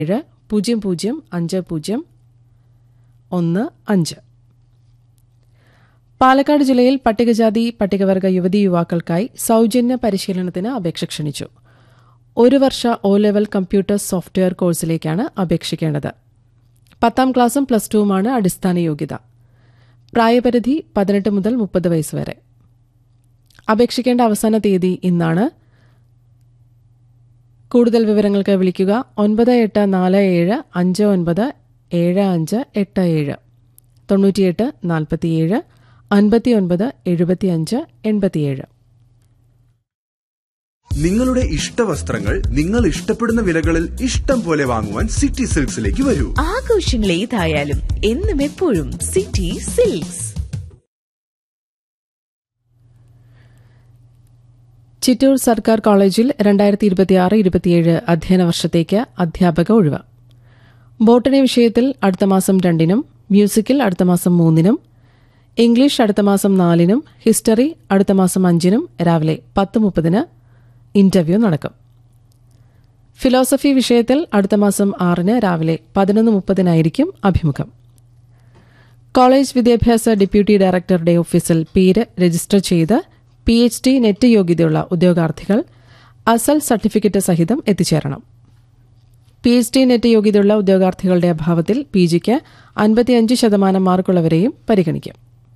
ഏഴ് പൂജ്യം പൂജ്യം അഞ്ച് പൂജ്യം ഒന്ന് അഞ്ച് പാലക്കാട് ജില്ലയിൽ പട്ടികജാതി പട്ടികവർഗ യുവതി യുവാക്കൾക്കായി സൌജന്യ പരിശീലനത്തിന് അപേക്ഷ ക്ഷണിച്ചു ഒരു വർഷ ഒ ലെവൽ കമ്പ്യൂട്ടർ സോഫ്റ്റ്വെയർ കോഴ്സിലേക്കാണ് അപേക്ഷിക്കേണ്ടത് പത്താം ക്ലാസും പ്ലസ് ടുവുമാണ് അടിസ്ഥാന യോഗ്യത പ്രായപരിധി പതിനെട്ട് മുതൽ മുപ്പത് വയസ്സ് വരെ അപേക്ഷിക്കേണ്ട അവസാന തീയതി ഇന്നാണ് കൂടുതൽ വിവരങ്ങൾക്ക് വിളിക്കുക ഒൻപത് എട്ട് നാല് ഏഴ് അഞ്ച് ഒൻപത് ഏഴ് അഞ്ച് എട്ട് ഏഴ് തൊണ്ണൂറ്റിയെട്ട് നാൽപ്പത്തിയേഴ് അൻപത്തിയൊൻപത് എഴുപത്തിയഞ്ച് എൺപത്തിയേഴ് നിങ്ങളുടെ ഇഷ്ടവസ്ത്രങ്ങൾ നിങ്ങൾ ഇഷ്ടപ്പെടുന്ന വിലകളിൽ ഇഷ്ടം പോലെ വാങ്ങുവാൻ സിറ്റി സിൽക്സിലേക്ക് വരൂ ആഘോഷങ്ങൾ ഏതായാലും എന്നും എപ്പോഴും സിറ്റി സിൽക്സ് ചിറ്റൂർ സർക്കാർ കോളേജിൽ രണ്ടായിരത്തി ഇരുപത്തിയാറ് ഇരുപത്തിയേഴ് അധ്യയന വർഷത്തേക്ക് അധ്യാപക ഒഴിവ് ബോട്ടണി വിഷയത്തിൽ അടുത്ത മാസം രണ്ടിനും മ്യൂസിക്കിൽ അടുത്ത മാസം മൂന്നിനും ഇംഗ്ലീഷ് അടുത്ത മാസം നാലിനും ഹിസ്റ്ററി അടുത്ത മാസം അഞ്ചിനും രാവിലെ പത്ത് മുപ്പതിന് ഇന്റർവ്യൂ നടക്കും ഫിലോസഫി വിഷയത്തിൽ അടുത്ത മാസം ആറിന് രാവിലെ പതിനൊന്ന് മുപ്പതിനായിരിക്കും അഭിമുഖം കോളേജ് വിദ്യാഭ്യാസ ഡെപ്യൂട്ടി ഡയറക്ടറുടെ ഓഫീസിൽ പേര് രജിസ്റ്റർ ചെയ്ത് പി എച്ച് ഡി നെറ്റ് യോഗ്യതയുള്ള ഉദ്യോഗാർത്ഥികൾ അസൽ സർട്ടിഫിക്കറ്റ് സഹിതം എത്തിച്ചേരണം പി എച്ച് ഡി നെറ്റ് യോഗ്യതയുള്ള ഉദ്യോഗാർത്ഥികളുടെ അഭാവത്തിൽ പി ജിക്ക് അൻപത്തിയഞ്ച് ശതമാനം മാർക്കുള്ളവരെയും പരിഗണിക്കും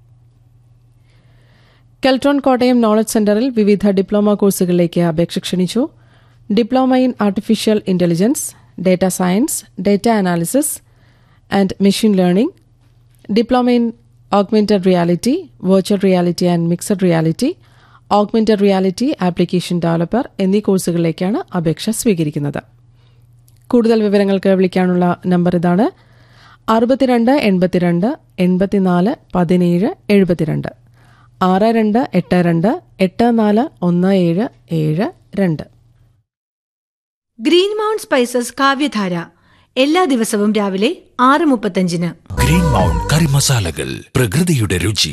കെൽട്രോൺ കോട്ടയം നോളജ് സെന്ററിൽ വിവിധ ഡിപ്ലോമ കോഴ്സുകളിലേക്ക് അപേക്ഷ ക്ഷണിച്ചു diploma in artificial intelligence data science data analysis and machine learning diploma in augmented reality virtual reality and mixed reality augmented reality application developer എന്നീ കോഴ്സുകളിലേക്കാണ് അപേക്ഷ സ്വീകരിക്കുന്നത് കൂടുതൽ വിവരങ്ങൾക്ക് വിളിക്കാനുള്ള നമ്പർ ഇതാണ് അറുപത്തിരണ്ട് എൺപത്തിരണ്ട് എൺപത്തിനാല് പതിനേഴ് എഴുപത്തിരണ്ട് ആറ് രണ്ട് എട്ട് രണ്ട് എട്ട് നാല് ഒന്ന് ഏഴ് ഏഴ് രണ്ട് ഗ്രീൻ മൗണ്ട് സ്പൈസസ് കാവ്യധാര എല്ലാ ദിവസവും രാവിലെ ആറ് മുപ്പത്തഞ്ചിന് ഗ്രീൻ മൗണ്ട് കറി മസാലകൾ പ്രകൃതിയുടെ രുചി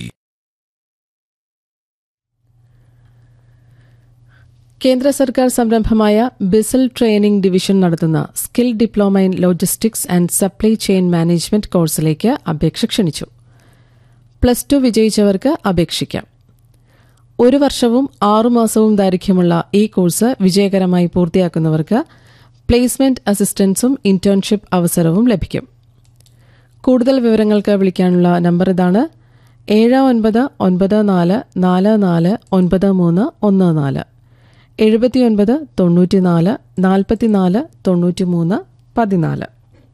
കേന്ദ്ര സർക്കാർ സംരംഭമായ ബിസിൽ ട്രെയിനിംഗ് ഡിവിഷൻ നടത്തുന്ന skill diploma in logistics and supply chain management കോഴ്സിലേക്ക് അപേക്ഷ ക്ഷണിച്ചു പ്ലസ് ടു വിജയിച്ചവർക്ക് അപേക്ഷിക്കാം ഒരു വർഷവും ആറുമാസവും ദൈർഘ്യമുള്ള ഈ കോഴ്സ് വിജയകരമായി പൂർത്തിയാക്കുന്നവർക്ക് പ്ലേസ്മെന്റ് അസിസ്റ്റൻസും ഇന്റേൺഷിപ്പ് അവസരവും ലഭിക്കും കൂടുതൽ വിവരങ്ങൾക്ക് വിളിക്കാനുള്ള നമ്പർ ഇതാണ് ഏഴ് ഒൻപത് ഒൻപത് നാല് നാല് നാല് ഒൻപത് മൂന്ന് ഒന്ന് നാല് എഴുപത്തിയൊൻപത് തൊണ്ണൂറ്റിനാല് നാൽപ്പത്തിനാല് തൊണ്ണൂറ്റിമൂന്ന് പതിനാല്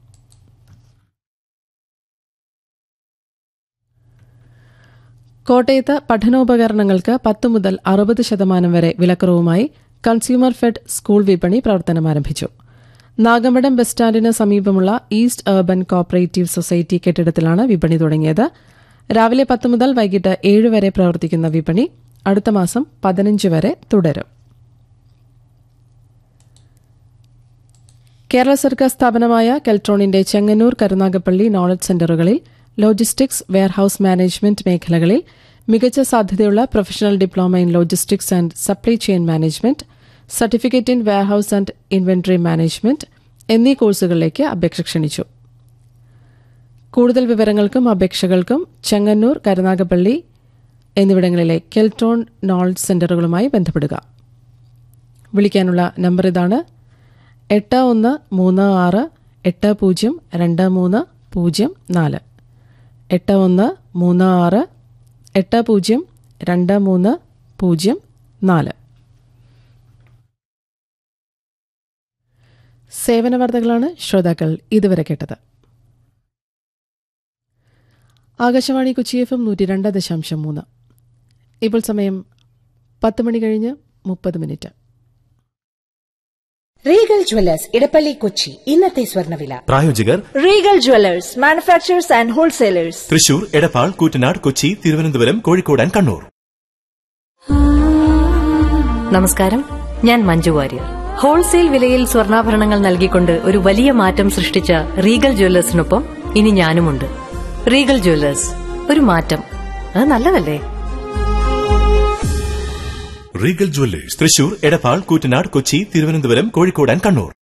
കോട്ടയത്ത് പഠനോപകരണങ്ങൾക്ക് പത്ത് മുതൽ അറുപത് ശതമാനം വരെ വിലക്കുറവുമായി കൺസ്യൂമർ ഫെഡ് സ്കൂൾ വിപണി പ്രവർത്തനം ആരംഭിച്ചു നാഗമ്പടം ബസ് സ്റ്റാൻഡിന് സമീപമുള്ള ഈസ്റ്റ് അർബൻ കോപ്പറേറ്റീവ് സൊസൈറ്റി കെട്ടിടത്തിലാണ് വിപണി തുടങ്ങിയത് രാവിലെ പത്ത് മുതൽ വൈകിട്ട് ഏഴ് വരെ പ്രവർത്തിക്കുന്ന വിപണി അടുത്ത മാസം പതിനഞ്ച് വരെ തുടരും കേരള സർക്കാർ സ്ഥാപനമായ കെൽട്രോണിന്റെ ചെങ്ങന്നൂർ കരുനാഗപ്പള്ളി നോളജ് സെന്ററുകളിൽ ലോജിസ്റ്റിക്സ് വെയർഹൌസ് മാനേജ്മെന്റ് മേഖലകളിൽ മികച്ച സാധ്യതയുള്ള professional diploma in logistics and supply chain management certificate in warehouse and inventory management എന്നീ കോഴ്സുകളിലേക്ക് അപേക്ഷ ക്ഷണിച്ചു കൂടുതൽ വിവരങ്ങൾക്കും അപേക്ഷകൾക്കും ചെങ്ങന്നൂർ കരുനാഗപ്പള്ളി എന്നിവിടങ്ങളിലെ കെൽട്രോൺ നോളജ് സെന്ററുകളുമായി ബന്ധപ്പെടുക വിളിക്കാനുള്ള നമ്പർ ഇതാണ് എട്ട് ഒന്ന് മൂന്ന് ആറ് എട്ട് പൂജ്യം രണ്ട് മൂന്ന് പൂജ്യം നാല് എട്ട് ഒന്ന് മൂന്ന് ആറ് എട്ട് പൂജ്യം രണ്ട് മൂന്ന് പൂജ്യം നാല് സേവന വാർത്തകളാണ് ശ്രോതാക്കൾ ഇതുവരെ കേട്ടത് ആകാശവാണി കൊച്ചി എഫ് എം നൂറ്റി രണ്ട് ദശാംശം മൂന്ന് ഇപ്പോൾ സമയം പത്ത് മണി കഴിഞ്ഞ് മുപ്പത് minute Regal Jewellers Edappally Kochi ഇന്നത്തെ സ്വർണ്ണവില പ്രായോജകർ Regal Jewellers manufacturers and wholesalers Thrissur Edappal Koottanad Kochi Thiruvananthapuram Kozhikode and Kannur നമസ്കാരം ഞാൻ മഞ്ജു വാര്യർ ഹോൾസെയിൽ വിലയിൽ സ്വർണ്ണാഭരണങ്ങൾ നൽകിക്കൊണ്ട് ഒരു വലിയ മാറ്റം സൃഷ്ടിച്ച റീഗൽ ജ്വല്ലേഴ്സിനൊപ്പം ഇനി ഞാനുമുണ്ട് റീഗൽ ജ്വല്ലേഴ്സ് ഒരു മാറ്റം അത് നല്ലതല്ലേ Regal Jewellers Thrissur Edappal Koottanad Kochi Thiruvananthapuram Kozhikode and Kannur